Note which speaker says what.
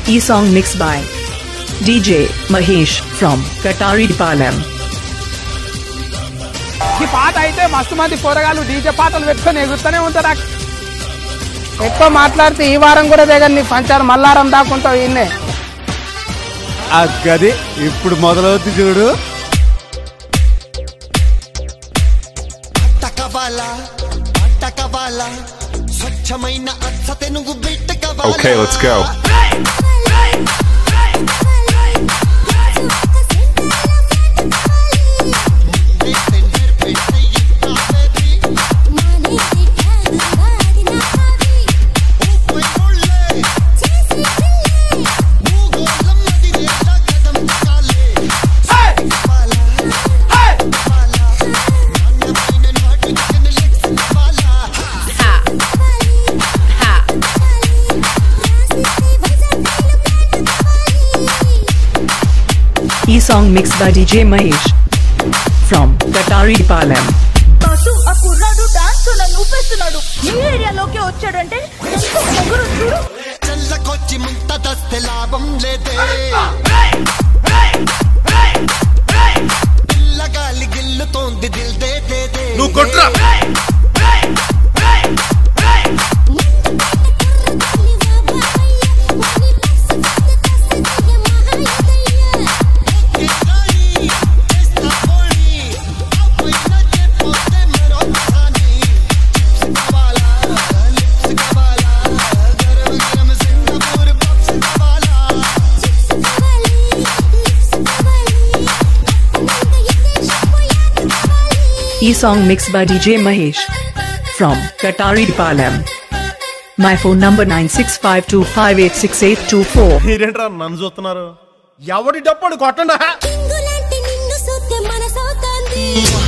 Speaker 1: E-song mixed by DJ Mahesh from Katari Palam.
Speaker 2: ఈ పాట అయితే మస్తు మంది పోరగాళ్ళు డీజే పాటలు పెట్టుకొని ఎగురుతూనే ఉంటారు అక్- ఎక్కువ మాట్లాడితే ఈ వారం కూడా దగ్గర నీ పంచారు మల్లారం దాకుంటావు ఈయన్నే
Speaker 3: ఆ గది ఇప్పుడు మొదలవుద్ది చూడు
Speaker 4: పట్టకవాలా పట్టకవాలా స్వచ్ఛమైన అచ్చ తెనుగు బిట్టకవాలా
Speaker 5: Okay, let's go.
Speaker 1: E-song mixed by DJ Mahesh from Katari Palam.
Speaker 6: కాసు ఆ కుర్రాడు డాన్స్ నన్ను ఊపేస్తున్నాడు ఈ ఏరియాలోకి వచ్చాడంటే ఎంత పొగరు చూడు
Speaker 4: చల్లకొచ్చి ముంత దస్తే లాభం లేదే పిల్లగాలి గిల్లుతోంది దిల్ దే దే దే
Speaker 5: నువ్వు కొట్రా
Speaker 1: E-song mixed by DJ Mahesh from Katari Palam. My phone number 9652586824.
Speaker 3: మీరేంట్రా నన్ను చూస్తున్నారు ఎవడి డప్పుడు కొట్టండా
Speaker 6: నిన్ను సొత్తే మనసవుతాంది